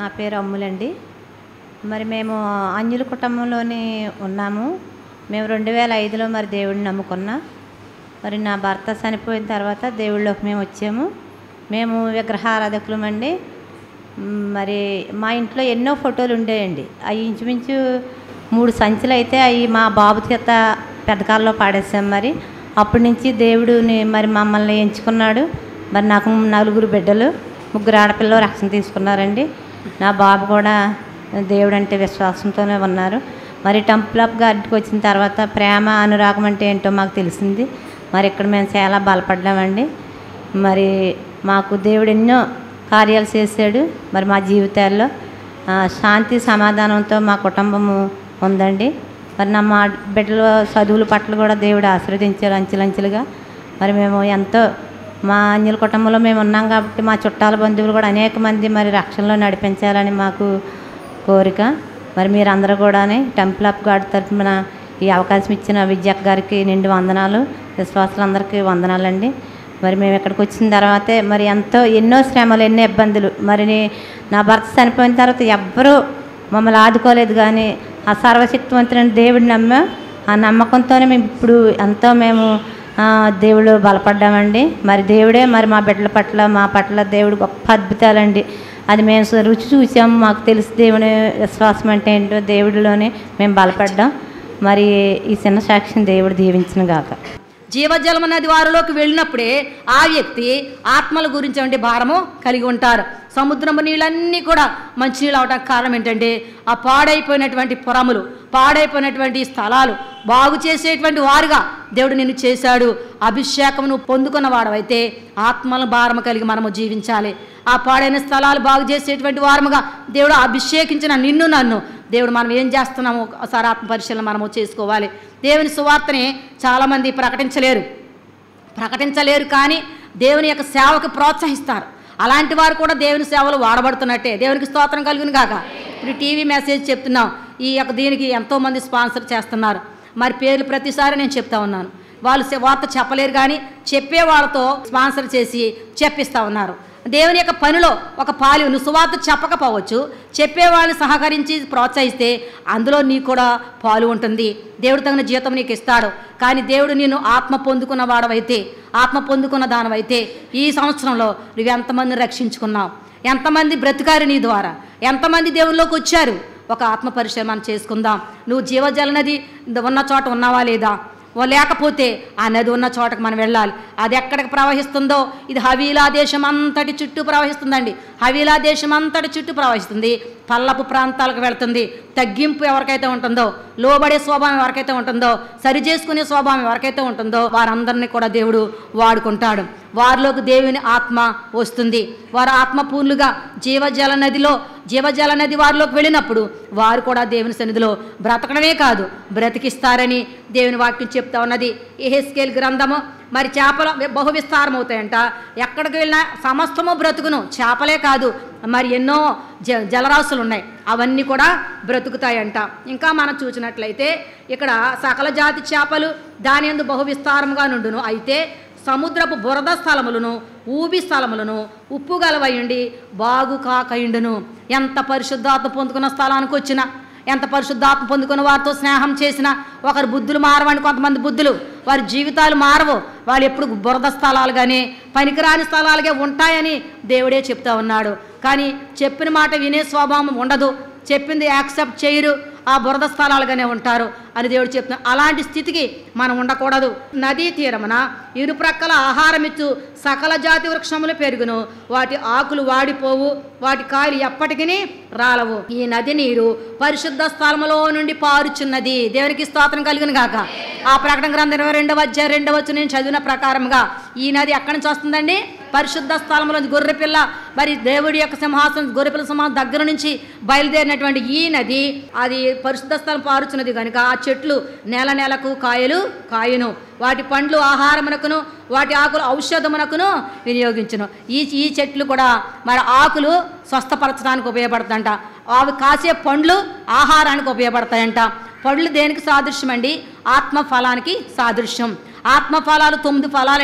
నా పేరు అమ్ములండి మరి మేము అంజుల కుటుంబంలోని ఉన్నాము మేము రెండు వేల ఐదులో మరి దేవుడిని నమ్ముకున్నా మరి నా భర్త చనిపోయిన తర్వాత దేవుళ్ళలోకి మేము వచ్చాము మేము విగ్రహారాధకులమండి మ్, మరి మా ఇంట్లో ఎన్నో ఫోటోలు ఉండేయండి అవి ఇంచుమించు మూడు సంచులు అయితే అవి మా బాబు చేత పెద్దకాల్లో పాడేసాం మరి అప్పటి నుంచి దేవుడిని మరి మమ్మల్ని ఎంచుకున్నాడు మరి నాకు నలుగురు బిడ్డలు ముగ్గురు ఆడపిల్లలు రక్షణ తీసుకున్నారండి నా బాబు కూడా దేవుడు అంటే విశ్వాసంతోనే ఉన్నారు మరి టెంపుల్ ఆఫ్ గాడ్కి వచ్చిన తర్వాత ప్రేమ అనురాగం అంటే ఏంటో మాకు తెలిసింది మరి ఇక్కడ మేము చాలా బలపడ్డామండి మరి మాకు దేవుడు ఎన్నో కార్యాలు చేశాడు మరి మా జీవితాల్లో ఆ, శాంతి సమాధానంతో మా కుటుంబము ఉందండి మరి నా మా బిడ్డల చదువుల పట్ల కూడా దేవుడు ఆశీర్వదించారు అంచెలంచెలుగా మరి మేము ఎంతో మా అంజల కుటుంబంలో మేము ఉన్నాం కాబట్టి మా చుట్టాల బంధువులు కూడా అనేక మంది మరి రక్షణలో నడిపించాలని మాకు కోరిక మరి మీరందరూ కూడా టెంపుల్ ఆఫ్ గాడ్ తరఫున ఈ అవకాశం ఇచ్చిన విద్యక్ గారికి నిండు వందనాలు విశ్వాసులందరికీ వందనాలండి మరి మేము ఇక్కడికి వచ్చిన తర్వాతే మరి ఎంతో ఎన్నో శ్రమలు ఎన్నో ఇబ్బందులు మరి నే- నా భర్త చనిపోయిన తర్వాత ఎవ్వరూ మమ్మల్ని ఆదుకోలేదు కానీ ఆ సర్వశక్తివంతుడైన దేవుడిని నమ్మాం ఆ నమ్మకంతోనే మేము ఇప్పుడు ఎంతో మేము ఆ, దేవుడు బలపడ్డామండి మరి దేవుడే మరి మా బిడ్డల పట్ల మా పట్ల దేవుడు గొప్ప అద్భుతాలండి అది మేము సు- రుచి చూసాము మాకు తెలుసు దేవుని విశ్వాసం అంటే ఏంటో దేవుడిలోనే మేము బలపడ్డాం మరి ఈ చిన్న సాక్ష్యం దేవుడు దీవించిన గాక జీవజలం నది వారిలోకి వెళ్ళినప్పుడే ఆ వ్యక్తి ఆత్మల గురించి అంటే భారము కలిగి ఉంటారు సముద్రము నీళ్ళన్నీ కూడా మంచినీళ్ళు అవడానికి కారణం ఏంటంటే ఆ పాడైపోయినటువంటి పురములు పాడైపోయినటువంటి స్థలాలు బాగు చేసేటువంటి వారుగా దేవుడు నిన్ను చేశాడు అభిషేకం నువ్వు పొందుకున్న వాడవైతే ఆత్మల భారము కలిగి మనము జీవించాలి ఆ పాడైన స్థలాలు బాగు చేసేటువంటి వారముగా దేవుడు అభిషేకించిన నిన్ను నన్ను దేవుడు మనం ఏం చేస్తున్నామో ఒకసారి ఆత్మ పరిశీలన మనము చేసుకోవాలి దేవుని సువార్తని చాలామంది ప్రకటించలేరు ప్రకటించలేరు కానీ దేవుని యొక్క సేవకు ప్రోత్సహిస్తారు అలాంటి వారు కూడా దేవుని సేవలు వాడబడుతున్నట్టే దేవునికి స్తోత్రం కలుగును కాక ఇప్పుడు టీవీ మెసేజ్ చెప్తున్నాం ఈ యొక్క దీనికి ఎంతోమంది స్పాన్సర్ చేస్తున్నారు మరి పేర్లు ప్రతిసారి నేను చెప్తా ఉన్నాను వాళ్ళు సె- వార్త చెప్పలేరు కానీ చెప్పే వాళ్ళతో స్పాన్సర్ చేసి చెప్పిస్తూ ఉన్నారు దేవుని యొక్క పనిలో ఒక పాలు నువ్వు సువార్త చెప్పకపోవచ్చు చెప్పేవాళ్ళని సహకరించి ప్రోత్సహిస్తే అందులో నీకు కూడా పాలు ఉంటుంది దేవుడు తగిన జీతం నీకు ఇస్తాడు కానీ దేవుడు నిన్ను ఆత్మ పొందుకున్న వాడవైతే ఆత్మ పొందుకున్న దానవైతే ఈ సంవత్సరంలో నువ్వు ఎంతమందిని రక్షించుకున్నావు ఎంతమంది బ్రతికారు నీ ద్వారా ఎంతమంది దేవుల్లోకి వచ్చారు ఒక ఆత్మ పరిశీలన మనం చేసుకుందాం నువ్వు జీవజల నది ఉన్న చోట ఉన్నావా లేదా ఓ లేకపోతే ఆ నది ఉన్న చోటకు మనం వెళ్ళాలి అది ఎక్కడికి ప్రవహిస్తుందో ఇది హవీలా దేశం అంతటి చుట్టూ ప్రవహిస్తుందండి హవీలా దేశం అంతటి చుట్టూ ప్రవహిస్తుంది పల్లపు ప్రాంతాలకు వెళ్తుంది తగ్గింపు ఎవరికైతే ఉంటుందో లోబడే స్వభావం ఎవరికైతే ఉంటుందో సరి చేసుకునే స్వభావం ఎవరికైతే ఉంటుందో వారందరినీ కూడా దేవుడు వాడుకుంటాడు వారిలోకి దేవుని ఆత్మ వస్తుంది వారు ఆత్మ పూర్లుగా జీవజల నదిలో జీవజల నది వారిలోకి వెళ్ళినప్పుడు వారు కూడా దేవుని సన్నిధిలో బ్రతకడమే కాదు బ్రతికిస్తారని దేవుని వాక్యం చెప్తా ఉన్నది ఎహెస్కేల్ గ్రంథము మరి చేపలు బహు విస్తారం అవుతాయంట ఎక్కడికి వెళ్ళినా సమస్తము బ్రతుకును చేపలే కాదు మరి ఎన్నో జ జలరాశులు ఉన్నాయి అవన్నీ కూడా బ్రతుకుతాయంట ఇంకా మనం చూసినట్లయితే ఇక్కడ సకల జాతి చేపలు దాని ఎందు బహు విస్తారముగా నుండును అయితే సముద్రపు బురద స్థలములను ఊబి స్థలములను ఉప్పు గలవయుండి బాగు కాకయుండును ఎంత పరిశుద్ధాత్మ పొందుకున్న స్థలానికి వచ్చినా ఎంత పరిశుద్ధాత్మ పొందుకున్న వారితో స్నేహం చేసినా ఒకరి బుద్ధులు మారవండి కొంతమంది బుద్ధులు వారి జీవితాలు మారవు వాళ్ళు ఎప్పుడు బురద స్థలాలు కానీ పనికిరాని స్థలాలుగా ఉంటాయని దేవుడే చెప్తా ఉన్నాడు కానీ చెప్పిన మాట వినే స్వభావం ఉండదు చెప్పింది యాక్సెప్ట్ చేయరు ఆ బురద స్థలాలుగానే ఉంటారు అని దేవుడు చెప్తున్నాడు అలాంటి స్థితికి మనం ఉండకూడదు నదీ తీరమున ఇరుప్రక్కల ఆహారం ఇచ్చు సకల జాతి వృక్షములు పెరుగును వాటి ఆకులు వాడిపోవు వాటి కాయలు ఎప్పటికీ రాలవు ఈ నది నీరు పరిశుద్ధ స్థలములో నుండి పారుచున్నది దేవునికి స్తోత్రం కలిగిన గాక ఆ ప్రకటన గ్రంథం ఇరవై రెండవ అధ్యాయం రెండవ వచ్చి నేను చదివిన ప్రకారంగా ఈ నది ఎక్కడి నుంచి వస్తుందండి పరిశుద్ధ స్థలంలో గొర్రెపిల్ల మరి దేవుడి యొక్క సింహాసనం గొర్రెపిల్ల సింహాసనం దగ్గర నుంచి బయలుదేరినటువంటి ఈ నది అది పరిశుద్ధ స్థలం పారుచున్నది కనుక ఆ చెట్లు నెల నెలకు కాయలు కాయును వాటి పండ్లు ఆహారమునకును వాటి ఆకులు ఔషధమునకును వినియోగించును ఈ ఈ చెట్లు కూడా మరి ఆకులు స్వస్థపరచడానికి ఉపయోగపడుతుందంట అవి కాసే పండ్లు ఆహారానికి ఉపయోగపడతాయంట పళ్ళు దేనికి సాదృశ్యం అండి ఆత్మ ఫలానికి సాదృశ్యం ఆత్మ ఫలాలు తొమ్మిది ఫలాలండి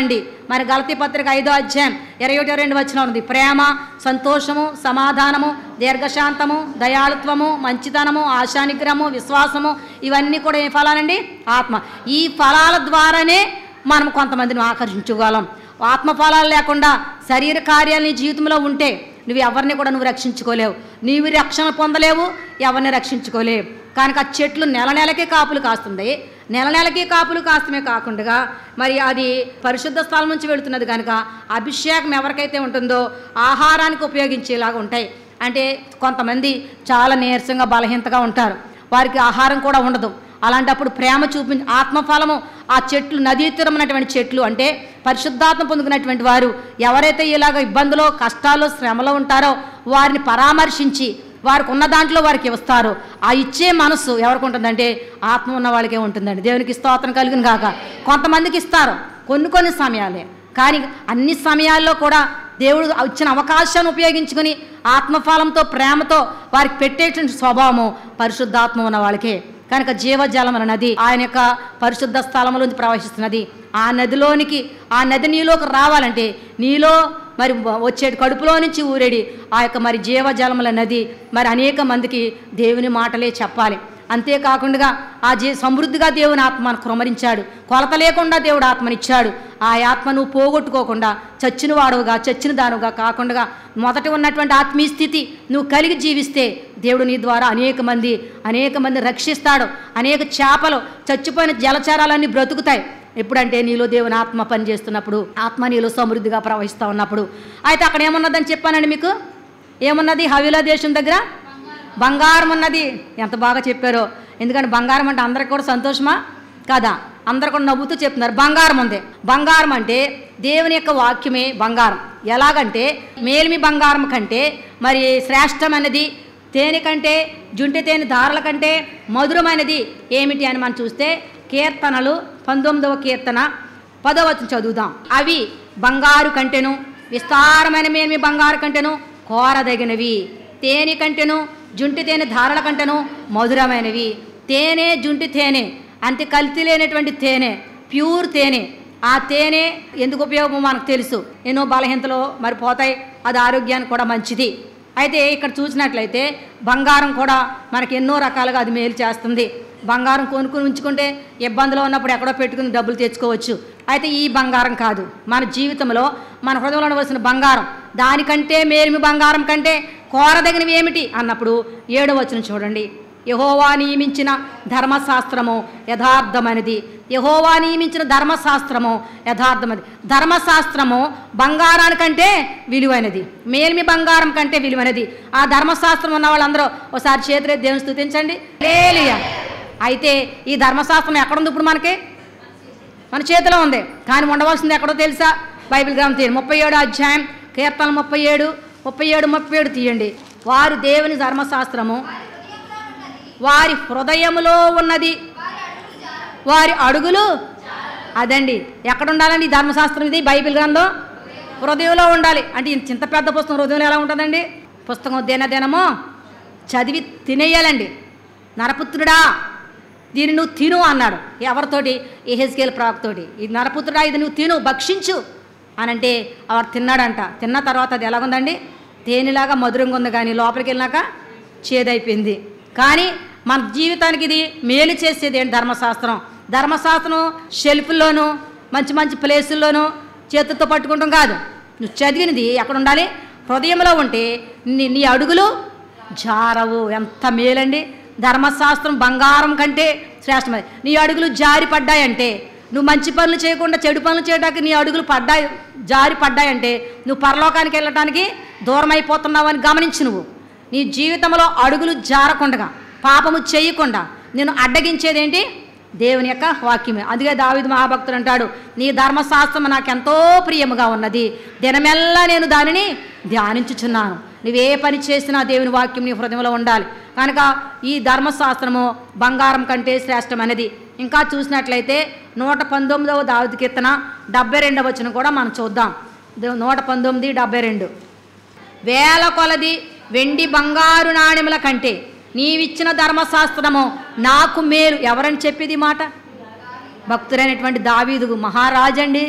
మరి గలతీ పత్రిక ఐదో అధ్యాయం ఇరవై ఒకటి రెండు వచ్చిన ఉంది ప్రేమ సంతోషము సమాధానము దీర్ఘశాంతము దయాళుత్వము మంచితనము ఆశానిగ్రహము విశ్వాసము ఇవన్నీ కూడా ఏ ఫలాలండి ఆత్మ ఈ ఫలాల ద్వారానే మనం కొంతమందిని ఆకర్షించగలం ఆత్మ ఫలాలు లేకుండా శరీర కార్యాలు నీ జీవితంలో ఉంటే నువ్వు ఎవరిని కూడా నువ్వు రక్షించుకోలేవు నీవు రక్షణ పొందలేవు ఎవరిని రక్షించుకోలేవు కనుక ఆ చెట్లు నెల నెలకి కాపులు కాస్తుంది నెల నెలకి కాపులు కాస్తమే కాకుండా మరి అది పరిశుద్ధ స్థలం నుంచి వెళుతున్నది కనుక అభిషేకం ఎవరికైతే ఉంటుందో ఆహారానికి ఉపయోగించేలాగా ఉంటాయి అంటే కొంతమంది చాలా నీరసంగా బలహీనతగా ఉంటారు వారికి ఆహారం కూడా ఉండదు అలాంటప్పుడు ప్రేమ చూపించి ఆత్మఫలము ఆ చెట్లు నదీ తీరమైనటువంటి చెట్లు అంటే పరిశుద్ధాత్మ పొందుకున్నటువంటి వారు ఎవరైతే ఇలాగ ఇబ్బందులో కష్టాలు శ్రమలో ఉంటారో వారిని పరామర్శించి వారికి ఉన్న దాంట్లో వారికి ఇస్తారు ఆ ఇచ్చే మనస్సు ఎవరికి ఉంటుందంటే ఆత్మ ఉన్న వాళ్ళకే ఉంటుందండి దేవునికి స్తోత్రం కలిగిన కాక కొంతమందికి ఇస్తారు కొన్ని కొన్ని సమయాలే కానీ అన్ని సమయాల్లో కూడా దేవుడు ఇచ్చిన అవకాశాన్ని ఉపయోగించుకుని ఆత్మఫలంతో ప్రేమతో వారికి పెట్టేటువంటి స్వభావము పరిశుద్ధాత్మ ఉన్న వాళ్ళకే కనుక జీవజలం అన్న నది ఆయన యొక్క పరిశుద్ధ స్థలంలోంచి ప్రవహిస్తున్నది ఆ నదిలోనికి ఆ నది నీలోకి రావాలంటే నీలో మరి వచ్చేటి కడుపులో నుంచి ఊరేడి ఆ యొక్క మరి జీవజలముల నది మరి అనేక మందికి దేవుని మాటలే చెప్పాలి అంతేకాకుండా ఆ జీ సమృద్ధిగా దేవుని ఆత్మ మనకు కుమరించాడు కొలత లేకుండా దేవుడు ఆత్మనిచ్చాడు ఆ ఆత్మ నువ్వు పోగొట్టుకోకుండా చచ్చిన వాడుగా చచ్చిన దానుగా కాకుండా మొదట ఉన్నటువంటి ఆత్మీయ స్థితి నువ్వు కలిగి జీవిస్తే దేవుడు నీ ద్వారా అనేక మంది అనేక మంది రక్షిస్తాడు అనేక చేపలు చచ్చిపోయిన జలచరాలన్నీ బ్రతుకుతాయి ఎప్పుడంటే నీలో దేవుని ఆత్మ పనిచేస్తున్నప్పుడు ఆత్మ నీలో సమృద్ధిగా ప్రవహిస్తూ ఉన్నప్పుడు అయితే అక్కడ ఏమున్నదని చెప్పానండి మీకు ఏమున్నది హవిలా దేశం దగ్గర బంగారం ఉన్నది ఎంత బాగా చెప్పారో ఎందుకంటే బంగారం అంటే అందరికి కూడా సంతోషమా కదా అందరు కూడా నవ్వుతూ చెప్తున్నారు బంగారం ఉంది బంగారం అంటే దేవుని యొక్క వాక్యమే బంగారం ఎలాగంటే మేలిమి బంగారం కంటే మరి శ్రేష్టమైనది తేనె కంటే జుంటి తేనె దారుల కంటే మధురమైనది ఏమిటి అని మనం చూస్తే కీర్తనలు పంతొమ్మిదవ కీర్తన పదవచనం చదువుదాం అవి బంగారు కంటెను విస్తారమైన మేలిమి బంగారు కంటెను కోరదగినవి తేనె కంటెను జుంటి తేనె ధారల కంటెను మధురమైనవి తేనె జుంటి తేనె అంతే కల్తీ లేనటువంటి తేనె ప్యూర్ తేనె ఆ తేనె ఎందుకు ఉపయోగమో మనకు తెలుసు ఎన్నో బలహీనతలు మరి పోతాయి అది ఆరోగ్యానికి కూడా మంచిది అయితే ఇక్కడ చూసినట్లయితే బంగారం కూడా మనకి ఎన్నో రకాలుగా అది మేలు చేస్తుంది బంగారం కొనుక్కుని ఉంచుకుంటే ఇబ్బందులు ఉన్నప్పుడు ఎక్కడో పెట్టుకుని డబ్బులు తెచ్చుకోవచ్చు అయితే ఈ బంగారం కాదు మన జీవితంలో మన హృదయంలో ఉండవలసిన బంగారం దానికంటే మేలిమి బంగారం కంటే కోరదగినవి ఏమిటి అన్నప్పుడు ఏడో వచనం చూడండి యహోవా నియమించిన ధర్మశాస్త్రము యథార్థమైనది యహోవా నియమించిన ధర్మశాస్త్రము యథార్థమైనది ధర్మశాస్త్రము బంగారానికంటే విలువైనది మేల్మి బంగారం కంటే విలువైనది ఆ ధర్మశాస్త్రం ఉన్న వాళ్ళందరూ ఒకసారి చేతులే దేవుని స్థుతించండి లేలియా అయితే ఈ ధర్మశాస్త్రం ఎక్కడుంది ఇప్పుడు మనకి మన చేతిలో ఉంది కానీ ఉండవలసింది ఎక్కడో తెలుసా బైబిల్ గ్రంథం తీయండి ముప్పై ఏడు అధ్యాయం కీర్తన ముప్పై ఏడు ముప్పై ఏడు ముప్పై ఏడు తీయండి వారు దేవుని ధర్మశాస్త్రము వారి హృదయములో ఉన్నది వారి అడుగులు అదండి ఎక్కడ ఉండాలండి ఈ ధర్మశాస్త్రం ఇది బైబిల్ గ్రంథం హృదయంలో ఉండాలి అంటే ఇంత చింత పెద్ద పుస్తకం హృదయంలో ఎలా ఉంటుందండి పుస్తకం దినదినమో చదివి తినేయాలండి నరపుత్రుడా దీన్ని నువ్వు తిను అన్నాడు ఎవరితోటి ఈ హెజ్కేల్ ప్రాక్తోటి ఈ నరపుత్రుడా ఇది నువ్వు తిను భక్షించు అని అంటే వాడు తిన్నాడంట తిన్న తర్వాత అది ఎలాగుందండి తేనెలాగా మధురంగా ఉంది కానీ లోపలికి వెళ్ళినాక చేదైపోయింది కానీ మన జీవితానికి ఇది మేలు చేసేది ఏంటి ధర్మశాస్త్రం ధర్మశాస్త్రం షెల్ఫ్ల్లోనూ మంచి మంచి ప్లేసుల్లోనూ చేతులతో పట్టుకుంటాం కాదు నువ్వు చదివినది ఎక్కడ ఉండాలి హృదయంలో ఉంటే నీ నీ అడుగులు జారవు ఎంత మేలండి ధర్మశాస్త్రం బంగారం కంటే శ్రేష్టమైనది నీ అడుగులు జారి పడ్డాయంటే నువ్వు మంచి పనులు చేయకుండా చెడు పనులు చేయడానికి నీ అడుగులు పడ్డాయి జారి పడ్డాయంటే నువ్వు పరలోకానికి వెళ్ళటానికి దూరం అయిపోతున్నావు అని గమనించు నువ్వు నీ జీవితంలో అడుగులు జారకుండా పాపము చేయకుండా నేను అడ్డగించేదేంటి దేవుని యొక్క వాక్యమే అందుకే దావిదు మహాభక్తుడు అంటాడు నీ ధర్మశాస్త్రం నాకెంతో ప్రియముగా ఉన్నది దినమెల్లా నేను దానిని ధ్యానించుచున్నాను నువ్వే పని చేసినా దేవుని వాక్యం నీ హృదయంలో ఉండాలి కనుక ఈ ధర్మశాస్త్రము బంగారం కంటే శ్రేష్టమైనది ఇంకా చూసినట్లయితే నూట పంతొమ్మిదవ దావిది కీర్తన డెబ్బై రెండవ వచనం కూడా మనం చూద్దాం దే- నూట పంతొమ్మిది డెబ్బై రెండు వేల కొలది వెండి బంగారు నాణెముల కంటే నీవిచ్చిన ధర్మశాస్త్రము నాకు మేలు ఎవరని చెప్పేది ఈ మాట భక్తుడైనటువంటి దావీదు మహారాజండి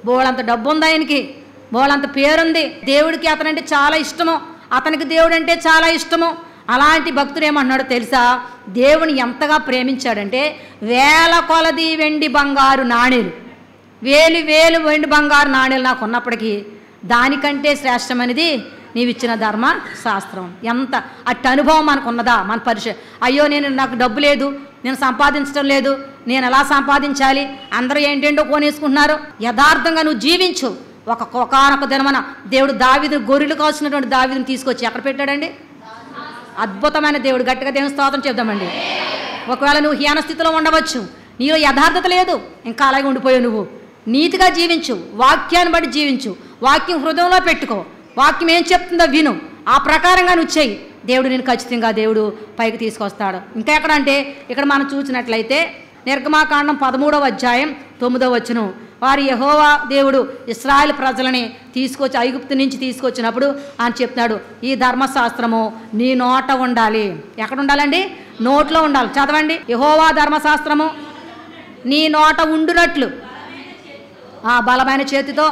బోళంత డబ్బు ఉంది ఆయనకి బోళంత పేరుంది దేవుడికి అతనంటే చాలా ఇష్టము అతనికి దేవుడు అంటే చాలా ఇష్టము అలాంటి భక్తుడు ఏమంటున్నాడో తెలుసా దేవుని ఎంతగా ప్రేమించాడంటే వేల కొలది వెండి బంగారు నాణేలు వేలు వేలు వెండి బంగారు నాణేలు నాకు ఉన్నప్పటికీ దానికంటే శ్రేష్టమైనది నీవు ఇచ్చిన ధర్మ శాస్త్రం ఎంత అట్టి అనుభవం మనకు ఉన్నదా మన పరిచ అయ్యో నేను నాకు డబ్బు లేదు నేను సంపాదించడం లేదు నేను ఎలా సంపాదించాలి అందరూ ఏంటేంటో కొనేసుకుంటున్నారు యథార్థంగా నువ్వు జీవించు ఒక ఒకనొక దినమన దేవుడు దావిదు గొర్రెలు కాల్సినటువంటి దావిదుని తీసుకొచ్చి ఎక్కడ పెట్టాడండి అద్భుతమైన దేవుడు గట్టిగా దేవుని స్తోత్రం చెప్దామండి ఒకవేళ నువ్వు హీన స్థితిలో ఉండవచ్చు నీలో యథార్థత లేదు ఇంకా అలాగే ఉండిపోయావు నువ్వు నీతిగా జీవించు వాక్యాన్ని బట్టి జీవించు వాక్యం హృదయంలో పెట్టుకో వాక్యం ఏం చెప్తుందో విను ఆ ప్రకారంగా నువ్వు చెయ్యి దేవుడు నేను ఖచ్చితంగా దేవుడు పైకి తీసుకొస్తాడు ఇంకా ఎక్కడ అంటే ఇక్కడ మనం చూసినట్లయితే నిర్గమాకాండం పదమూడవ అధ్యాయం తొమ్మిదవ వచ్చును వారి యహోవా దేవుడు ఇస్రాయల్ ప్రజలని తీసుకొచ్చి ఐగుప్తు నుంచి తీసుకొచ్చినప్పుడు ఆయన చెప్తున్నాడు ఈ ధర్మశాస్త్రము నీ నోట ఉండాలి ఎక్కడ ఉండాలండి నోట్లో ఉండాలి చదవండి యహోవా ధర్మశాస్త్రము నీ నోట ఉండునట్లు ఆ బలమైన చేతితో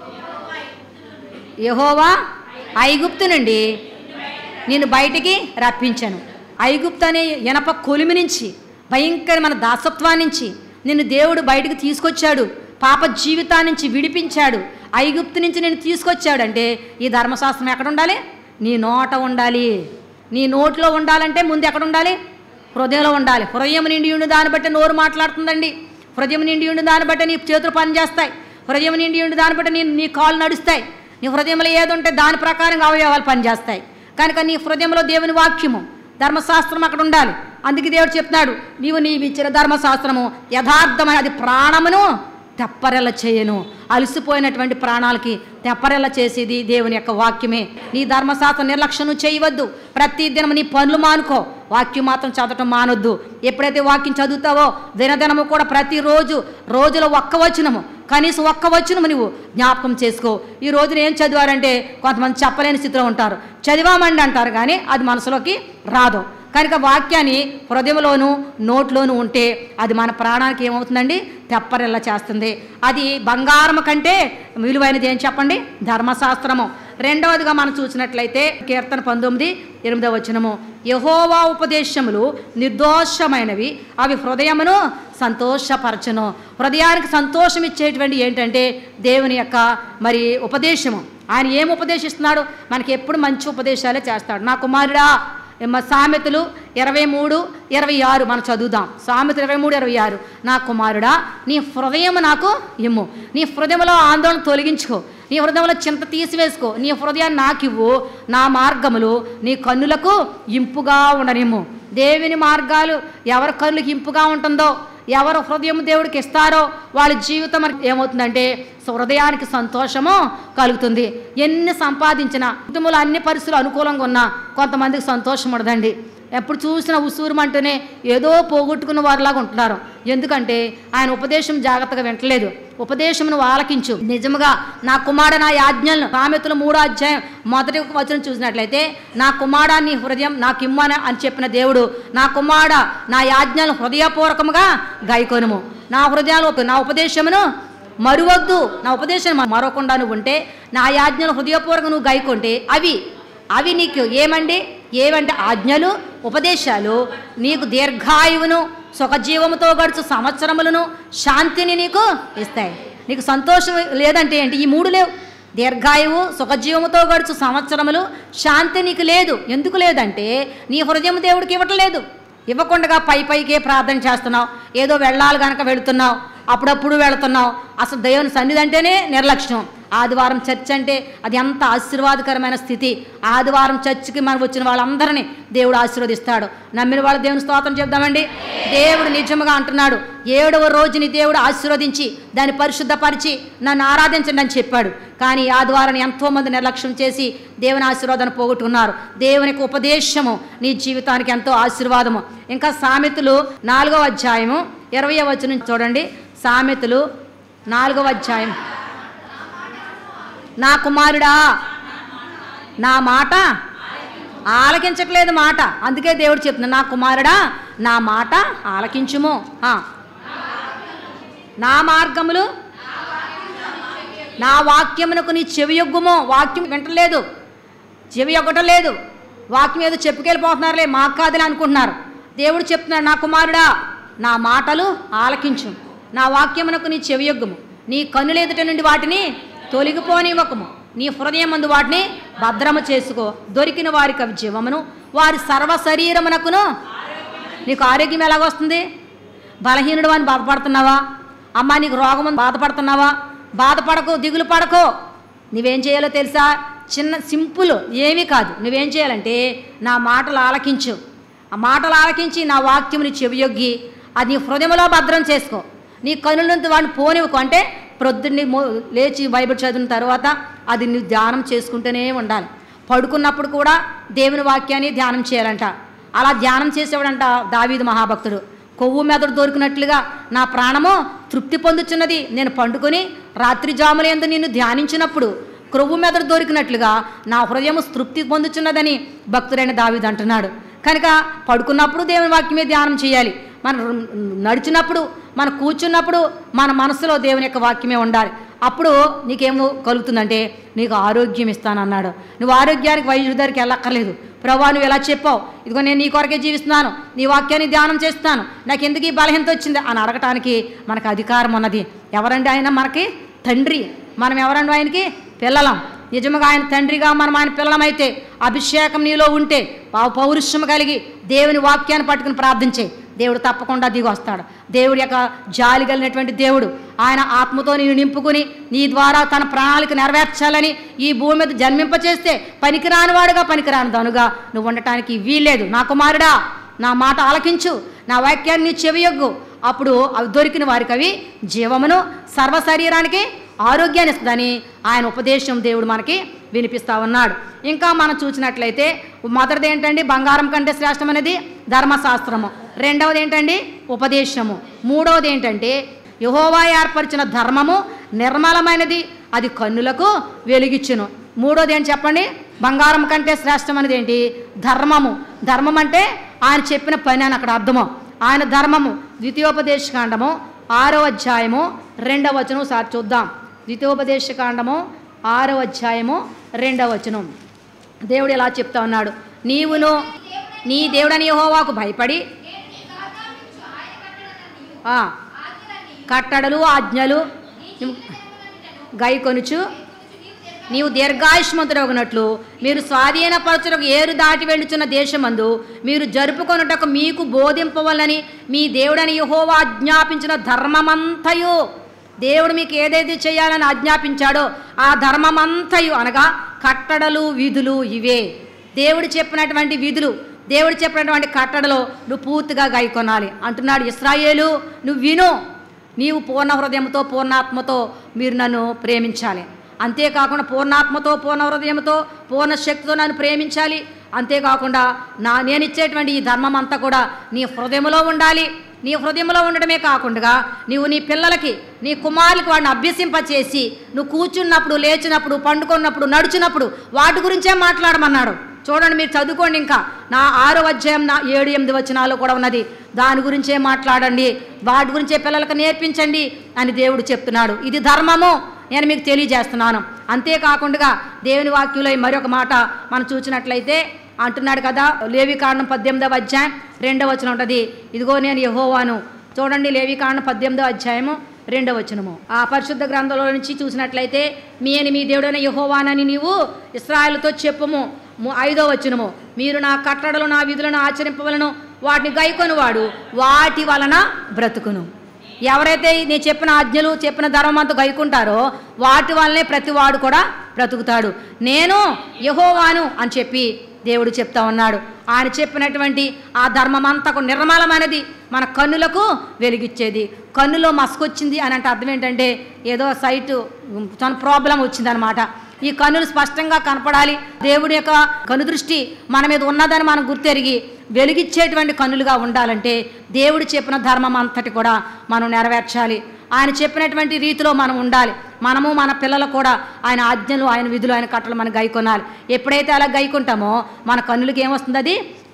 యహోవా ఐగుప్తు నుండి నేను బయటికి రప్పించాను ఐగుప్తు అనే ఇనప కొలిమి నుంచి భయంకరమైన దాసత్వాన్ని నుంచి నిన్ను దేవుడు బయటికి తీసుకొచ్చాడు పాప జీవితాన్ని నుంచి విడిపించాడు ఐగుప్తు నుంచి నేను తీసుకొచ్చాడంటే ఈ ధర్మశాస్త్రం ఎక్కడ ఉండాలి నీ నోట ఉండాలి నీ నోట్లో ఉండాలంటే ముందు ఎక్కడ ఉండాలి హృదయంలో ఉండాలి హృదయం నిండి ఉండి దాన్ని బట్టి నోరు మాట్లాడుతుందండి హృదయం నిండి ఉండి దాన్ని బట్టి నీ చేతులు పనిచేస్తాయి హృదయం నిండి ఉండి దాన్ని బట్టి నీ నీ కాళ్ళు నడుస్తాయి నీ హృదయంలో ఏది ఉంటే దాని ప్రకారంగా అవయవాలు పనిచేస్తాయి కనుక నీ హృదయంలో దేవుని వాక్యము ధర్మశాస్త్రం అక్కడ ఉండాలి అందుకే దేవుడు చెప్తున్నాడు నీవు నీవు ఇచ్చిన ధర్మశాస్త్రము యథార్థమైన అది ప్రాణమును తెప్పరెల్ల చేయను అలసిపోయినటువంటి ప్రాణాలకి తెప్పరెల్ల చేసేది దేవుని యొక్క వాక్యమే నీ ధర్మశాస్త్ర నిర్లక్ష్యం నువ్వు చేయవద్దు ప్రతి దినం నీ పనులు మానుకో వాక్యం మాత్రం చదవటం మానొద్దు ఎప్పుడైతే వాక్యం చదువుతావో దినదినము కూడా ప్రతిరోజు రోజులో ఒక్క వచనము కనీసం ఒక్క వచనము నువ్వు జ్ఞాపకం చేసుకో ఈ రోజున ఏం చదివారంటే కొంతమంది చెప్పలేని స్థితిలో ఉంటారు చదివామండి అంటారు కానీ అది మనసులోకి రాదు కనుక వాక్యాన్ని హృదయంలోను నోట్లోనూ ఉంటే అది మన ప్రాణానికి ఏమవుతుందండి తెప్పరిల్ల చేస్తుంది అది బంగారం కంటే విలువైనది ఏం చెప్పండి ధర్మశాస్త్రము రెండవదిగా మనం చూసినట్లయితే కీర్తన పంతొమ్మిది ఎనిమిదవ వచనము యహోవా ఉపదేశములు నిర్దోషమైనవి అవి హృదయమును సంతోషపరచను హృదయానికి సంతోషం ఇచ్చేటువంటి ఏంటంటే దేవుని యొక్క మరి ఉపదేశము ఆయన ఏం ఉపదేశిస్తున్నాడు మనకి ఎప్పుడు మంచి ఉపదేశాలే చేస్తాడు నా కుమారుడా మా సామెతలు ఇరవై మూడు ఇరవై ఆరు మనం చదువుదాం సామెతలు ఇరవై మూడు ఇరవై ఆరు నా కుమారుడా నీ హృదయం నాకు ఇమ్ము నీ హృదయంలో ఆందోళన తొలగించుకో నీ హృదయంలో చింత తీసివేసుకో నీ హృదయాన్ని నాకివ్వు నా మార్గములు నీ కన్నులకు ఇంపుగా ఉండనిమ్ము దేవుని మార్గాలు ఎవరి కన్నులకు ఇంపుగా ఉంటుందో ఎవరు హృదయం దేవుడికి ఇస్తారో వాళ్ళ జీవితం మనకి ఏమవుతుందంటే సో హృదయానికి సంతోషము కలుగుతుంది ఎన్ని సంపాదించినా కుటుంబంలో అన్ని పరిస్థితులు అనుకూలంగా ఉన్నా కొంతమందికి సంతోషం ఉండదండి ఎప్పుడు చూసినా ఉసూరుమంటూనే ఏదో పోగొట్టుకున్న వారిలాగా ఉంటున్నారు ఎందుకంటే ఆయన ఉపదేశం జాగ్రత్తగా వింటలేదు ఉపదేశమును ఆలకించు నిజముగా నా కుమార నా యాజ్ఞలను సామెతలు మూడో అధ్యాయం మొదటి వచనం చూసినట్లయితే నా కుమార నీ హృదయం నాకు ఇమ్మన అని చెప్పిన దేవుడు నా కుమార నా యాజ్ఞలను హృదయపూర్వకముగా గైకొనుము నా హృదయాలు నా ఉపదేశమును మరువద్దు నా ఉపదేశం మరవకుండా నువ్వు ఉంటే నా ఆజ్ఞలు హృదయపూర్వకంగా నువ్వు గైకొంటే అవి అవి నీకు ఏమండి ఏమంటే ఆజ్ఞలు ఉపదేశాలు నీకు దీర్ఘాయువును సుఖజీవముతో గడుచు సంవత్సరములను శాంతిని నీకు ఇస్తాయి నీకు సంతోషం లేదంటే ఏంటి ఈ మూడు లేవు దీర్ఘాయువు సుఖజీవముతో గడుచు సంవత్సరములు శాంతి నీకు లేదు ఎందుకు లేదంటే నీ హృదయం దేవుడికి ఇవ్వటం లేదు ఇవ్వకుండా పై పైకే ప్రార్థన చేస్తున్నావు ఏదో వెళ్ళాలి కనుక వెళుతున్నావు అప్పుడప్పుడు వెళుతున్నావు అసలు దేవుని సన్నిధి అంటేనే నిర్లక్ష్యం ఆదివారం చర్చ్ అంటే అది ఎంత ఆశీర్వాదకరమైన స్థితి ఆదివారం చర్చికి మనం వచ్చిన వాళ్ళందరినీ దేవుడు ఆశీర్వదిస్తాడు నమ్మిన వాళ్ళ దేవుని స్తోత్రం చెప్దామండి దేవుడు నిజముగా అంటున్నాడు ఏడవ రోజుని దేవుడు ఆశీర్వదించి దాన్ని పరిశుద్ధపరిచి నన్ను ఆరాధించండి అని చెప్పాడు కానీ ఈ ఆదివారాన్ని ఎంతోమంది నిర్లక్ష్యం చేసి దేవుని ఆశీర్వాదాన్ని పోగొట్టుకున్నారు దేవునికి ఉపదేశము నీ జీవితానికి ఎంతో ఆశీర్వాదము ఇంకా సామెతలు నాలుగవ అధ్యాయము ఇరవై వచనం చూడండి సామెతలు నాలుగవ అధ్యాయం నా కుమారుడా నా మాట ఆలకించట్లేదు మాట అందుకే దేవుడు చెప్తున్నా నా కుమారుడా నా మాట ఆలకించుము ఆ. నా మార్గములు నా వాక్యమునకు నీ చెవి యొగ్గుమో వాక్యం వింటలేదు చెవి ఒక్కటం లేదు వాక్యం ఏదో చెప్పుకెళ్ళిపోతున్నారులే మాకు కాదులే అనుకుంటున్నారు దేవుడు చెప్తున్నాడు నా కుమారుడా నా మాటలు ఆలకించు నా వాక్యమునకు నీ చెవి యొగ్గుము నీ కన్నుల ఎదుట నుండి వాటిని తొలగిపోనివ్వకము నీ హృదయం ముందు వాటిని భద్రము చేసుకో దొరికిన వారికి అవి జీవమును వారి సర్వ శరీరమునకును నీకు ఆరోగ్యం ఎలాగొస్తుంది బలహీనుడు అని బాధపడుతున్నావా అమ్మ నీకు రోగం అని బాధపడుతున్నావా బాధపడకు దిగులు పడకు నువ్వేం చేయాలో తెలుసా చిన్న సింపుల్ ఏమీ కాదు నువ్వేం చేయాలంటే నా మాటలు ఆలకించు ఆ మాటలు ఆలకించి నా వాక్యముని చెవియొగ్గి అది నీ హృదయంలో భద్రం చేసుకో నీ కనుల నుంచి వాడిని పోనివ్వకు అంటే ప్రొద్దున్ని మో- లేచి బైబిల్ చదివిన తర్వాత అది నువ్వు ధ్యానం చేసుకుంటూనే ఉండాలి పడుకున్నప్పుడు కూడా దేవుని వాక్యాన్ని ధ్యానం చేయాలంట అలా ధ్యానం చేసేవాడంట దావీదు మహాభక్తుడు కొవ్వు మెదడు దొరికినట్లుగా నా ప్రాణము తృప్తి పొందుచున్నది నేను పండుకొని రాత్రి జాముల యందు నిన్ను ధ్యానించినప్పుడు క్రొవ్వు మెదడు దొరికినట్లుగా నా హృదయం తృప్తి పొందుచున్నదని భక్తుడైన దావీదు అంటున్నాడు కనుక పడుకున్నప్పుడు దేవుని వాక్యమే ధ్యానం చేయాలి మనం నడిచినప్పుడు మనం కూర్చున్నప్పుడు మన మనసులో దేవుని యొక్క వాక్యమే ఉండాలి అప్పుడు నీకేమో కలుగుతుందంటే నీకు ఆరోగ్యం ఇస్తానన్నాడు నువ్వు ఆరోగ్యానికి వైద్యుడి దగ్గరికి వెళ్ళక్కర్లేదు ప్రభా నువ్వు ఎలా చెప్పావు ఇదిగో నేను నీ కొరకే జీవిస్తున్నాను నీ వాక్యాన్ని ధ్యానం చేస్తున్నాను నాకు ఎందుకు ఈ బలహీనత వచ్చింది అని అడగటానికి మనకు అధికారం ఉన్నది ఎవరండి ఆయన మనకి తండ్రి మనం ఎవరండి ఆయనకి పిల్లలం నిజముగా ఆయన తండ్రిగా మనం ఆయన పిల్లలమైతే అభిషేకం నీలో ఉంటే పౌ- పౌరుషం కలిగి దేవుని వాక్యాన్ని పట్టుకుని ప్రార్థించే దేవుడు తప్పకుండా దిగి వస్తాడు దేవుడి యొక్క జాలి కలిగినటువంటి దేవుడు ఆయన ఆత్మతో నేను నింపుకుని నీ ద్వారా తన ప్రణాళిక నెరవేర్చాలని ఈ భూమి మీద జన్మింపచేస్తే పనికిరాని వాడుగా పనికిరాని దనుగా నువ్వు ఉండటానికి వీల్లేదు నా కుమారుడా నా మాట ఆలకించు నా వాక్యాన్ని చెవియొగ్గు అప్పుడు అవి దొరికిన వారికి అవి జీవమును సర్వ శరీరానికి ఆరోగ్యాన్ని ఇస్తుందని ఆయన ఉపదేశం దేవుడు మనకి వినిపిస్తా ఉన్నాడు ఇంకా మనం చూసినట్లయితే మొదటిది ఏంటండి బంగారం కంటే శ్రేష్టం అనేది ధర్మశాస్త్రము రెండవది ఏంటండి ఉపదేశము మూడవది ఏంటంటే యహోవా ఏర్పరిచిన ధర్మము నిర్మలమైనది అది కన్నులకు వెలిగిచ్చును మూడోది ఏంటి చెప్పండి బంగారం కంటే శ్రేష్టమైనది ఏంటి ధర్మము ధర్మం అంటే ఆయన చెప్పిన పని అని అక్కడ అర్థము ఆయన ధర్మము ద్వితీయోపదేశ కాండము ఆరో అధ్యాయము రెండవ వచనం సార్ చూద్దాం ద్వితీయోపదేశ కాండము ఆరో అధ్యాయము రెండవ వచనం దేవుడు ఇలా చెప్తా ఉన్నాడు నీవును నీ దేవుడని యెహోవాకు భయపడి ఆ, కట్టడలు ఆజ్ఞలు గైకొనుచు నీవు దీర్ఘాయుష్మంతుడగినట్లు మీరు స్వాధీనపరచుటకు ఏరు దాటి వెళ్ళుచున్న దేశమందు మీరు జరుపుకొనుటకు మీకు బోధింపవలని మీ దేవుడని యెహోవా ఆజ్ఞాపించిన ధర్మమంతయు దేవుడు మీకు ఏదైతే చేయాలని ఆజ్ఞాపించాడో ఆ ధర్మమంతయు అనగా కట్టడలు విధులు ఇవే దేవుడు చెప్పినటువంటి విధులు దేవుడు చెప్పినటువంటి కట్టడలో నువ్వు పూర్తిగా గైకొనాలి అంటున్నాడు ఇస్రాయేలు నువ్వు విను నీవు పూర్ణ హృదయంతో పూర్ణాత్మతో మీరు నన్ను ప్రేమించాలి అంతేకాకుండా పూర్ణాత్మతో పూర్ణ హృదయంతో పూర్ణ శక్తితో నన్ను ప్రేమించాలి అంతేకాకుండా నా నేను ఇచ్చేటువంటి ఈ ధర్మం అంతా కూడా నీ హృదయంలో ఉండాలి నీ హృదయంలో ఉండడమే కాకుండా నీవు నీ పిల్లలకి నీ కుమారులకి వాడిని అభ్యసింపచేసి నువ్వు కూర్చున్నప్పుడు లేచినప్పుడు పండుకున్నప్పుడు నడిచినప్పుడు వాటి గురించే మాట్లాడమన్నాడు చూడండి మీరు చదువుకోండి ఇంకా నా ఆరో అధ్యాయం నా ఏడు ఎనిమిది వచనాలు కూడా ఉన్నది దాని గురించే మాట్లాడండి వాటి గురించే పిల్లలకు నేర్పించండి అని దేవుడు చెప్తున్నాడు ఇది ధర్మము నేను మీకు తెలియజేస్తున్నాను అంతేకాకుండా దేవుని వాక్యంలో ఈ మరొక మాట మనం చూసినట్లయితే అంటున్నాడు కదా లేవికాండం పద్దెనిమిదవ అధ్యాయం రెండవ వచనం ఉంటుంది ఇదిగో నేను యహోవాను చూడండి లేవికాండం పద్దెనిమిదవ అధ్యాయము రెండవ వచనము ఆ పరిశుద్ధ గ్రంథంలో నుంచి చూసినట్లయితే మీ అని మీ దేవుడైన యహోవానని నీవు ఇస్రాయలతో చెప్పుము ము- ఐదో వచనము మీరు నా కట్టడలు నా విధులను ఆచరింపవలను వాటిని గైకొనివాడు వాటి వలన బ్రతుకును ఎవరైతే నేను చెప్పిన ఆజ్ఞలు చెప్పిన ధర్మం అంతా గైకుంటారో వాటి వల్లనే ప్రతివాడు కూడా బ్రతుకుతాడు నేను యహోవాను అని చెప్పి దేవుడు చెప్తా ఉన్నాడు ఆయన చెప్పినటువంటి ఆ ధర్మం అంతా కూడా నిర్మలమైనది మన కన్నులకు వెలిగిచ్చేది కన్నులో మసకొచ్చింది అని అంటే అర్థం ఏంటంటే ఏదో సైట్ తన ప్రాబ్లం వచ్చిందనమాట ఈ కన్నులు స్పష్టంగా కనపడాలి దేవుడి యొక్క కనుదృష్టి మన మీద ఉన్నదని మనం గుర్తెరిగి వెలిగిచ్చేటువంటి కన్నులుగా ఉండాలంటే దేవుడు చెప్పిన ధర్మం అంతటి కూడా మనం నెరవేర్చాలి ఆయన చెప్పినటువంటి రీతిలో మనం ఉండాలి మనము మన పిల్లలు కూడా ఆయన ఆజ్ఞలు ఆయన విధులు ఆయన కట్టలు మనం గైకొనాలి ఎప్పుడైతే అలా గైకుంటామో మన కన్నులకి ఏమొస్తుంది అది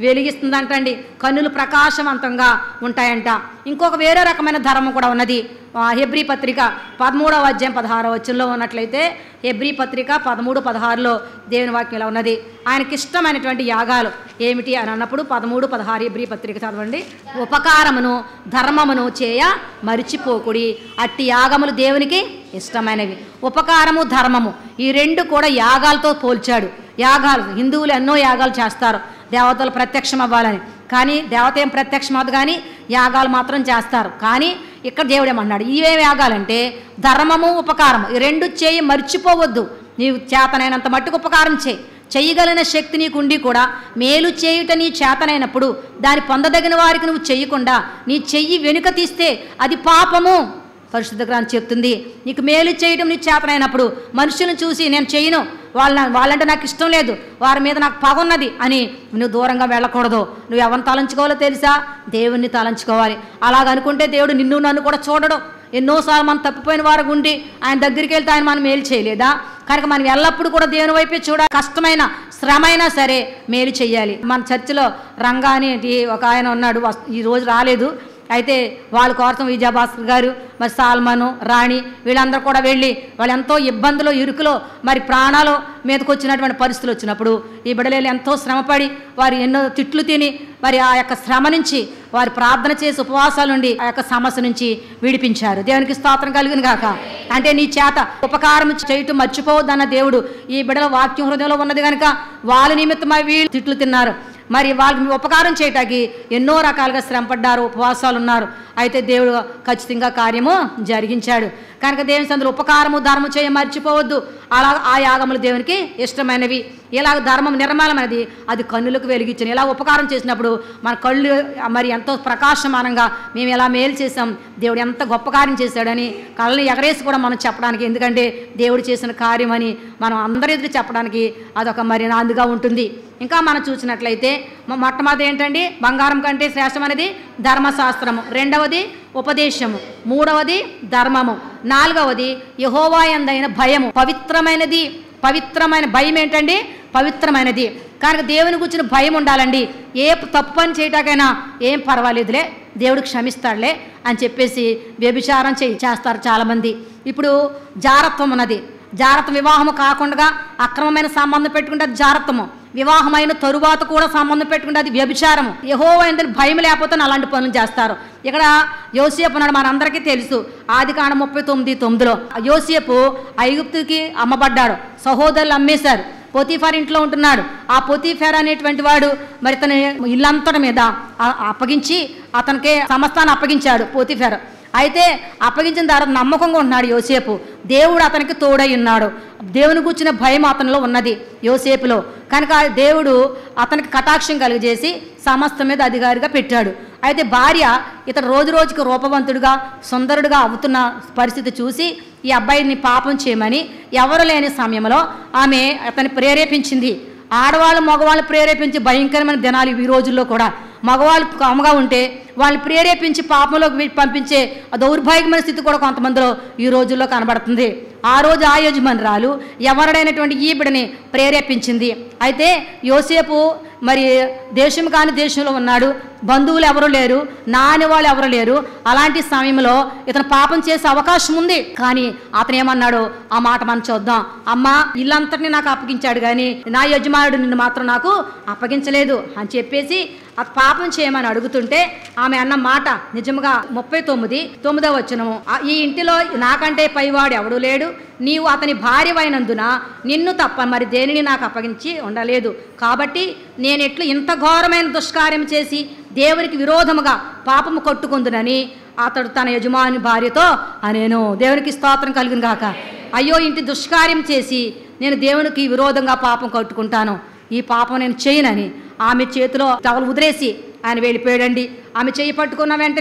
వెలిగిస్తుందంటండి కన్నులు ప్రకాశవంతంగా ఉంటాయంట ఇంకొక వేరే రకమైన ధర్మం కూడా ఉన్నది ఆ, హెబ్రీ పత్రిక పదమూడవ అధ్యాయం పదహారవ వచ్చంలో ఉన్నట్లయితే హెబ్రీ పత్రిక పదమూడు పదహారులో దేవుని వాక్యం ఇలా ఉన్నది ఆయనకి ఇష్టమైనటువంటి యాగాలు ఏమిటి అని అన్నప్పుడు పదమూడు పదహారు హెబ్రీ పత్రిక చదవండి ఉపకారమును ధర్మమును చేయ మరిచిపోకుడి అట్టి యాగములు దేవునికి ఇష్టమైనవి ఉపకారము ధర్మము ఈ రెండు కూడా యాగాలతో పోల్చాడు యాగాలు హిందువులు ఎన్నో యాగాలు చేస్తారు దేవతలు ప్రత్యక్షం అవ్వాలని కానీ దేవత ఏం ప్రత్యక్షం అవ్వదు కానీ యాగాలు మాత్రం చేస్తారు కానీ ఇక్కడ దేవుడు ఏమన్నాడు ఇవే యాగాలంటే ధర్మము ఉపకారము ఈ రెండు చేయి మర్చిపోవద్దు నీవు చేతనైనంత మట్టుకు ఉపకారం చేయి చెయ్యగలిగిన శక్తి నీకు ఉండి కూడా మేలు చేయుట నీ చేతనైనప్పుడు దాన్ని పొందదగిన వారికి నువ్వు చెయ్యకుండా నీ చెయ్యి వెనుక తీస్తే అది పాపము పరిశుద్ధ గ్రంథం చెప్తుంది నీకు మేలు చేయడం నీ చేతనైనప్పుడు మనుషులను చూసి నేను చేయను వాళ్ళ వాళ్ళంటే నాకు ఇష్టం లేదు వారి మీద నాకు పగ ఉన్నది అని నువ్వు దూరంగా వెళ్ళకూడదు నువ్వు ఎవరిని తలంచుకోవాలో తెలుసా దేవుణ్ణి తలంచుకోవాలి అలాగ అనుకుంటే దేవుడు నిన్ను నన్ను కూడా చూడడు ఎన్నోసార్లు మనం తప్పిపోయిన వారు ఉండి ఆయన దగ్గరికి వెళ్తే ఆయన మనం మేలు చేయలేదా కనుక మనం ఎల్లప్పుడూ కూడా దేవుని వైపే చూడ కష్టమైన శ్రమ అయినా సరే మేలు చేయాలి మన చర్చిలో రంగా అని ఒక ఆయన ఉన్నాడు వస్- ఈ రోజు రాలేదు అయితే వాళ్ళ కోసం విజయభాస్కర్ గారు మరి సాల్మను రాణి వీళ్ళందరూ కూడా వెళ్ళి వాళ్ళు ఎంతో ఇబ్బందులు ఇరుకులో మరి ప్రాణాలు మీదకి వచ్చినటువంటి పరిస్థితులు వచ్చినప్పుడు ఈ బిడలేలు ఎంతో శ్రమపడి వారు ఎన్నో తిట్లు తిని మరి ఆ యొక్క శ్రమ నుంచి వారు ప్రార్థన చేసి ఉపవాసాల నుండి ఆ యొక్క సమస్య నుంచి విడిపించారు దేవునికి స్తోత్రం కలిగిన గాక అంటే నీ చేత ఉపకారం చేయటం మర్చిపోవద్దన్న దేవుడు ఈ బిడల వాక్యం హృదయంలో ఉన్నది కనుక వాళ్ళ నిమిత్తమై వీళ్ళు తిట్లు తిన్నారు మరి వాళ్ళకి ఉపకారం చేయటానికి ఎన్నో రకాలుగా శ్రమపడ్డారు ఉపవాసాలు ఉన్నారు అయితే దేవుడు ఖచ్చితంగా కార్యము జరిగించాడు కనుక దేవుని సందులో ఉపకారము ధర్మం చేయ మర్చిపోవద్దు అలా ఆ యాగములు దేవునికి ఇష్టమైనవి ఇలాగ ధర్మం నిర్మలమైనది అది కన్నులకు వెలిగించిన ఇలా ఉపకారం చేసినప్పుడు మన కళ్ళు మరి ఎంతో ప్రకాశమానంగా మేము ఎలా మేలు చేసాం దేవుడు ఎంత గొప్ప కార్యం చేశాడని కళ్ళని ఎగరేసి కూడా మనం చెప్పడానికి ఎందుకంటే దేవుడు చేసిన కార్యం అని మనం అందరి ఎదురు చెప్పడానికి అదొక మరి నాందుగా ఉంటుంది ఇంకా మనం చూసినట్లయితే మొ- మొట్టమొదటి ఏంటండి బంగారం కంటే శ్రేష్టమైనది ధర్మశాస్త్రము రెండవది ఉపదేశము మూడవది ధర్మము నాలుగవది యహోవాయందైన భయము పవిత్రమైనది పవిత్రమైన భయం ఏంటండి పవిత్రమైనది కనుక దేవుని గురించిన భయం ఉండాలండి ఏ తప్పు పని చేయటాకైనా ఏం పర్వాలేదులే దేవుడు క్షమిస్తాడులే అని చెప్పేసి వ్యభిచారం చేయి చేస్తారు చాలామంది ఇప్పుడు జారత్వం ఉన్నది జారత్వం వివాహము కాకుండా అక్రమమైన సంబంధం పెట్టుకుంటే అది జారత్వము వివాహమైన తరువాత కూడా సంబంధం పెట్టుకుంటే అది వ్యభిచారము యహో భయం లేకపోతే అలాంటి పనులు చేస్తారు ఇక్కడ యోసేపు అన్నాడు మనందరికీ తెలుసు ఆది కాండ ముప్పై తొమ్మిది తొమ్మిదిలో యోసేపు ఐగుప్తుకి అమ్మబడ్డాడు సహోదరులు అమ్మేశారు పొతీఫార్ ఇంట్లో ఉంటున్నాడు ఆ పొతీఫార్ అనేటువంటి వాడు మరి తన ఇల్లంతటి మీద ఆ- అప్పగించి అతనికి సమస్తాన్ని అప్పగించాడు పోతీఫార్ అయితే అప్పగించిన తర్వాత నమ్మకంగా ఉన్నాడు యోసేపు దేవుడు అతనికి తోడై ఉన్నాడు దేవుని కూర్చిన భయం అతనిలో ఉన్నది యోసేపులో కనుక ఆ దేవుడు అతనికి కటాక్షం కలిగజేసి సమస్త మీద అధికారిగా పెట్టాడు అయితే భార్య ఇతడు రోజు రోజుకి రూపవంతుడుగా సుందరుడుగా అవుతున్న పరిస్థితి చూసి ఈ అబ్బాయిని పాపం చేయమని ఎవరు లేని సమయంలో ఆమె అతన్ని ప్రేరేపించింది ఆడవాళ్ళు మగవాళ్ళు ప్రేరేపించి భయంకరమైన దినాలు ఈ రోజుల్లో కూడా మగవాళ్ళు కామగా ఉంటే వాళ్ళు ప్రేరేపించి పాపంలోకి వి- పంపించే ఆ దౌర్భాగ్యమైన స్థితి కూడా కొంతమందిలో ఈ రోజుల్లో కనబడుతుంది ఆ రోజు ఆ యజమానురాలు ఎవరుడైనటువంటి ఈ బిడని ప్రేరేపించింది అయితే యోసేపు మరి దేశం కాని దేశంలో ఉన్నాడు బంధువులు ఎవరు లేరు నాని వాళ్ళు ఎవరు లేరు అలాంటి సమయంలో ఇతను పాపం చేసే అవకాశం ఉంది కానీ అతను ఏమన్నాడు ఆ మాట మనం చూద్దాం అమ్మా ఇల్లంతటిని నాకు అప్పగించాడు కానీ నా యజమానుడు నిన్ను మాత్రం నాకు అప్పగించలేదు అని చెప్పేసి ఆ పాపం చేయమని అడుగుతుంటే ఆమె అన్న మాట నిజంగా ముప్పై తొమ్మిది తొమ్మిదవ వచనము "ఆ ఈ ఇంటిలో నాకంటే పైవాడు ఎవడు లేడు నీవు అతని భార్యవైనందున నిన్ను తప్ప మరి దేనిని నాకు అప్పగించి ఉండలేదు కాబట్టి నేను ఎట్లు ఇంత ఘోరమైన దుష్కార్యం చేసి దేవునికి విరోధముగా పాపము కొట్టుకుందునని అతడు తన యజమాని భార్యతో అనేను దేవునికి స్తోత్రం కలిగిన గాక అయ్యో ఇంటి దుష్కార్యం చేసి నేను దేవునికి విరోధంగా పాపం కట్టుకుంటాను ఈ పాపం నేను చేయనని ఆమె చేతిలో టవల్ ఉదిరేసి ఆయన వెళ్ళిపోయాడండి ఆమె చేయి పట్టుకున్న వెంటనే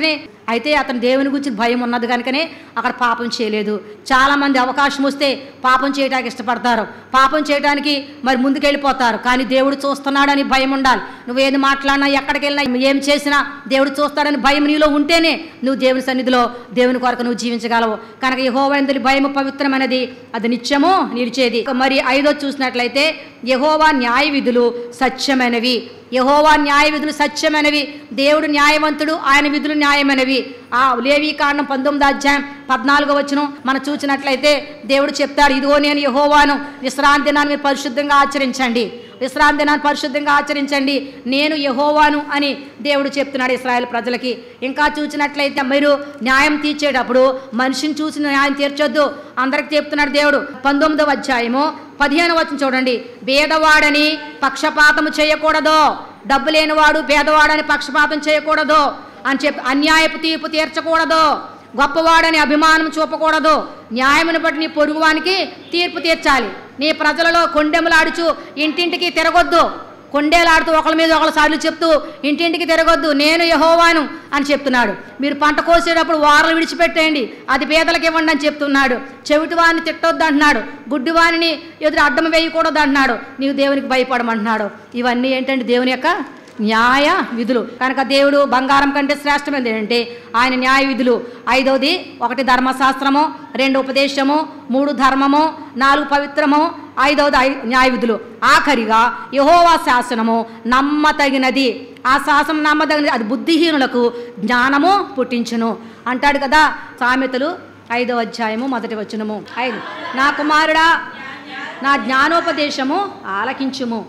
అయితే అతను దేవుని గురించి భయం ఉన్నది కనుకనే అక్కడ పాపం చేయలేదు చాలామంది అవకాశం వస్తే పాపం చేయడానికి ఇష్టపడతారు పాపం చేయడానికి మరి ముందుకెళ్ళిపోతారు కానీ దేవుడు చూస్తున్నాడని భయం ఉండాలి నువ్వేది మాట్లాడినా ఎక్కడికి వెళ్ళినా ఏం చేసినా దేవుడు చూస్తాడని భయం నీలో ఉంటేనే నువ్వు దేవుని సన్నిధిలో దేవుని కొరకు నువ్వు జీవించగలవు కనుక యహోవంతుని భయం పవిత్రమైనది అది నిత్యము నిలిచేది మరి ఐదో చూసినట్లయితే యహోవా న్యాయ విధులు సత్యమైనవి యహోవా న్యాయ విధులు సత్యమైనవి దేవుడు న్యాయవంతుడు ఆయన విధులు న్యాయమైనవి ఆ లేవి కాండం పంతొమ్మిది అధ్యాయం పద్నాలుగో వచ్చును మనం చూసినట్లయితే దేవుడు చెప్తాడు ఇదిగో నేను యహోవాను విశ్రాంతి దినాన్ని మీరు పరిశుద్ధంగా ఆచరించండి విశ్రాంతి దినాన్ని పరిశుద్ధంగా ఆచరించండి నేను యహోవాను అని దేవుడు చెప్తున్నాడు ఇస్రాయేల్ ప్రజలకి ఇంకా చూసినట్లయితే మీరు న్యాయం తీర్చేటప్పుడు మనిషిని చూసి న్యాయం తీర్చొద్దు అందరికి చెప్తున్నాడు దేవుడు పంతొమ్మిదవ అధ్యాయము పదిహేను వచ్చిన చూడండి భేదవాడని పక్షపాతము చేయకూడదు డబ్బు లేనివాడు భేదవాడని పక్షపాతం చేయకూడదు అని చెప్పి అన్యాయపు తీర్పు తీర్చకూడదు గొప్పవాడని అభిమానం చూపకూడదు న్యాయమును బట్టి నీ పొరుగువానికి తీర్పు తీర్చాలి నీ ప్రజలలో కొండెములాడుచు ఇంటింటికి తిరగొద్దు కొండేలాడుతూ ఒకళ్ళ మీద ఒకళ్ళ సార్లు చెప్తూ ఇంటింటికి తిరగొద్దు నేను యహోవాను అని చెప్తున్నాడు మీరు పంట కోసేటప్పుడు వారలు విడిచిపెట్టేయండి అది పేదలకు ఇవ్వండి అని చెప్తున్నాడు చెవిటి వాడిని తిట్టొద్దు అంటున్నాడు గుడ్డి వారిని ఎదురు అడ్డం వేయకూడదు అంటున్నాడు నీవు దేవునికి భయపడమంటున్నాడు ఇవన్నీ ఏంటంటే దేవుని యొక్క న్యాయ విధులు కనుక దేవుడు బంగారం కంటే శ్రేష్టమైనది ఏంటంటే ఆయన న్యాయ విధులు ఐదవది ఒకటి ధర్మశాస్త్రము రెండు ఉపదేశము మూడు ధర్మము నాలుగు పవిత్రము ఐదవది ఐ న్యాయ విధులు ఆఖరిగా యహోవా శాసనము నమ్మతగినది ఆ శాసనం నమ్మదగినది అది బుద్ధిహీనులకు జ్ఞానము పుట్టించును అంటాడు కదా సామెతలు ఐదవ అధ్యాయము మొదటి వచనము ఐదు నా కుమారుడా నా జ్ఞానోపదేశము ఆలకించుము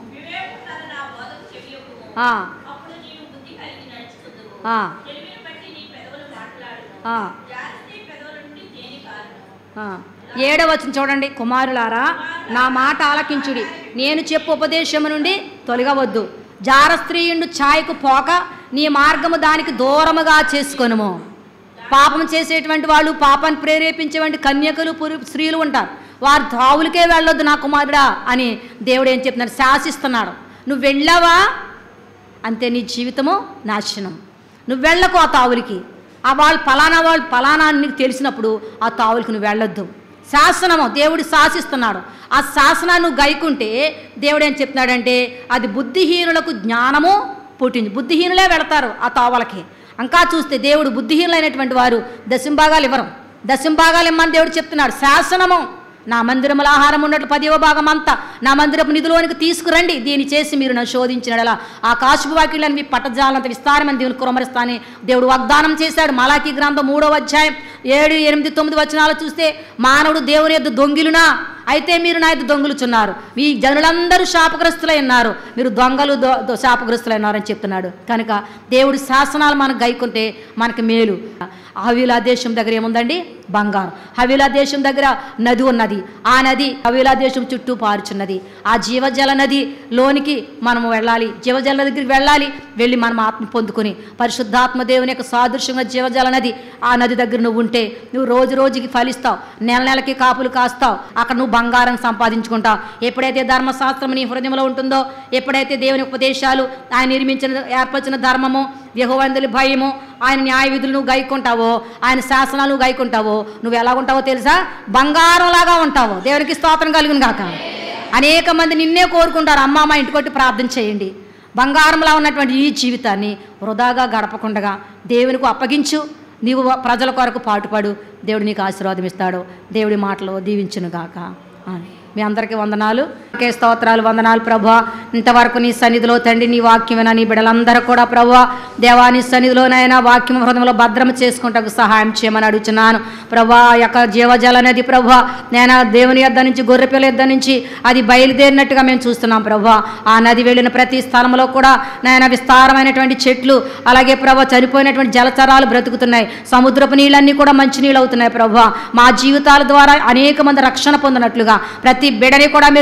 ఆ. ఆ. ఆ. ఆ. ఏడవ వచనం చూడండి కుమారులారా నా మాట ఆలకించుడి నేను చెప్పు ఉపదేశము నుండి తొలగవద్దు జార స్త్రీయుండు ఛాయకు పోక నీ మార్గము దానికి దూరముగా చేసుకొనుము పాపం చేసేటువంటి వాళ్ళు పాపాన్ని ప్రేరేపించేటువంటి కన్యకలు పురు స్త్రీలు ఉంటారు వారు తావులకే వెళ్ళొద్దు నా కుమారుడా అని దేవుడు ఏం చెప్తున్నాడు శాసిస్తున్నాడు నువ్వు వెళ్ళావా అంతే నీ జీవితము నాశనం నువ్వు వెళ్ళకు ఆ తావులకి ఆ వాళ్ళు ఫలానా వాళ్ళు ఫలానా అని నీకు తెలిసినప్పుడు ఆ తావులకి నువ్వు వెళ్ళొద్దు శాసనము దేవుడు శాసిస్తున్నాడు ఆ శాసనాన్ని నువ్వు గైకుంటే దేవుడు ఏం చెప్తున్నాడంటే అది బుద్ధిహీనులకు జ్ఞానము పుట్టింది బుద్ధిహీనులే వెళతారు ఆ తావలకి ఇంకా చూస్తే దేవుడు బుద్ధిహీనులైనటువంటి వారు దశంభాగాలు ఇవ్వరు దశంభాగాలు ఇమ్మని దేవుడు చెప్తున్నాడు శాసనము నా మందిరముల ఆహారం ఉన్నట్లు పదివ భాగం అంతా నా మందిరపు నిధులోనికి తీసుకురండి దీన్ని చేసి మీరు నన్ను శోధించినలా ఆ కాశుపు వాక్యులను మీ పట్టజాలంత విస్తారమైన దేవుని కురమరిస్తానని దేవుడు వాగ్దానం చేశాడు మలాకి గ్రంథం మూడవ అధ్యాయం ఏడు ఎనిమిది తొమ్మిది వచనాలు చూస్తే మానవుడు దేవుని యొద్ద దొంగిలునా అయితే మీరు నా యొద్ద దొంగిలుచున్నారు మీ జనులందరూ శాపగ్రస్తులై ఉన్నారు మీరు దొంగలు దొ- దొ- శాపగ్రస్తులై ఉన్నారని చెప్తున్నాడు కనుక దేవుడి శాసనాలు మనకు గైకుంటే మనకి మేలు హవీలా దేశం దగ్గర ఏముందండి బంగారం హవీలా దేశం దగ్గర నది ఉన్నది ఆ నది హవీలా దేశం చుట్టూ పారుచున్నది ఆ జీవజల నది లోనికి మనము వెళ్ళాలి జీవజల నది దగ్గరికి వెళ్ళాలి వెళ్ళి మనం ఆత్మ పొందుకొని పరిశుద్ధాత్మ దేవుని యొక్క సాదృశ్యంగా జీవజల నది ఆ నది దగ్గర నువ్వు ఉంటే నువ్వు రోజు రోజుకి ఫలిస్తావు నెల నెలకి కాపులు కాస్తావు అక్కడ నువ్వు బంగారం సంపాదించుకుంటావు ఎప్పుడైతే ధర్మశాస్త్రం నీ హృదయంలో ఉంటుందో ఎప్పుడైతే దేవుని ఉపదేశాలు ఆయన నిర్మించిన ఏర్పరిచిన ధర్మము యహోవందుల భయము ఆయన న్యాయ విధులు నువ్వు గైకుంటావో ఆయన శాసనాలు నువ్వు గైకుంటావో నువ్వు ఎలా ఉంటావో తెలుసా బంగారంలాగా ఉంటావు దేవునికి స్తోత్రం కలిగిన గాక అనేక మంది నిన్నే కోరుకుంటారు అమ్మ మా ఇంటికి కొట్టి ప్రార్థన చేయండి బంగారంలా ఉన్నటువంటి ఈ జీవితాన్ని వృధాగా గడపకుండగా దేవునికి అప్పగించు నీవు ప్రజల కొరకు పాటుపడు దేవుడు నీకు ఆశీర్వాదం ఇస్తాడు దేవుడి మాటలు దీవించును గాక ఆమెన్. మీ అందరికీ వందనాలు ఒకే స్తోత్రాలు వందనాలు ప్రభా ఇంతవరకు నీ సన్నిధిలో తండ్రి నీ వాక్యమైన నీ బిడ్డలందరూ కూడా ప్రభా దేవా నీ సన్నిధిలోనైనా వాక్యం హృదయంలో భద్రం చేసుకుంటకు సహాయం చేయమని అడుగుతున్నాను ప్రభా ఆ యొక్క జీవజల నది ప్రభా నేను దేవుని యొద్ద నుంచి గొర్రెపిల్ల యొద్ద నుంచి అది బయలుదేరినట్టుగా మేము చూస్తున్నాం ప్రభా ఆ నది వెళ్ళిన ప్రతి స్థలంలో కూడా నాయన విస్తారమైనటువంటి చెట్లు అలాగే ప్రభా చనిపోయినటువంటి జలచరాలు బ్రతుకుతున్నాయి సముద్రపు నీళ్ళన్నీ కూడా మంచి నీళ్ళు అవుతున్నాయి ప్రభా మా జీవితాల ద్వారా అనేక మంది రక్షణ పొందినట్లుగా ప్రతి బిడని కూడా మీరు నాయన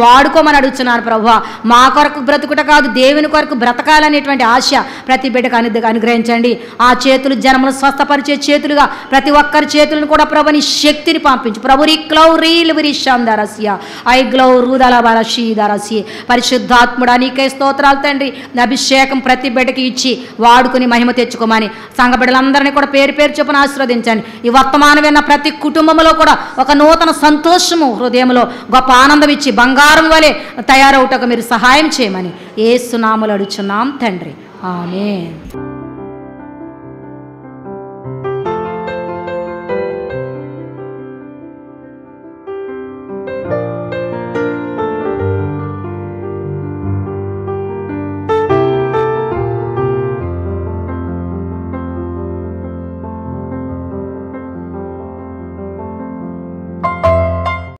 వాడుకోమని అడుగుతున్నాను ప్రభు మా కొరకు బ్రతుకుట కాదు దేవుని కొరకు బ్రతకాలనేటువంటి ఆశ ప్రతి బిడ్డకు అను అనుగ్రహించండి ఆ చేతులు జనములు స్వస్థపరిచే చేతులుగా ప్రతి ఒక్కరి చేతులను కూడా ప్రభు నీ శక్తిని పంపించు ప్రభు రీ క్లౌ రీల్ విరిషాందరస్య ఐ గ్లౌ రూదల బలశీదరస్య పరిశుద్ధాత్ముడా నీకే స్తోత్రాలు తండ్రి నీ అభిషేకం ప్రతి బిడ్డకి ఇచ్చి వాడుకుని మహిమ తెచ్చుకోమని సంఘ బిడ్డలందరినీ కూడా పేరు పేరు చొప్పున ఆశీర్వదించండి ఈ వర్తమానం విన్న ప్రతి కుటుంబంలో కూడా ఒక నూతన సంతోషము హృదయంలో గొప్ప ఆనందం ఇచ్చి బంగారం వలె తయారవుటకు మీరు సహాయం చేయమని ఏసునాములు అడుచున్నాం తండ్రి ఆమె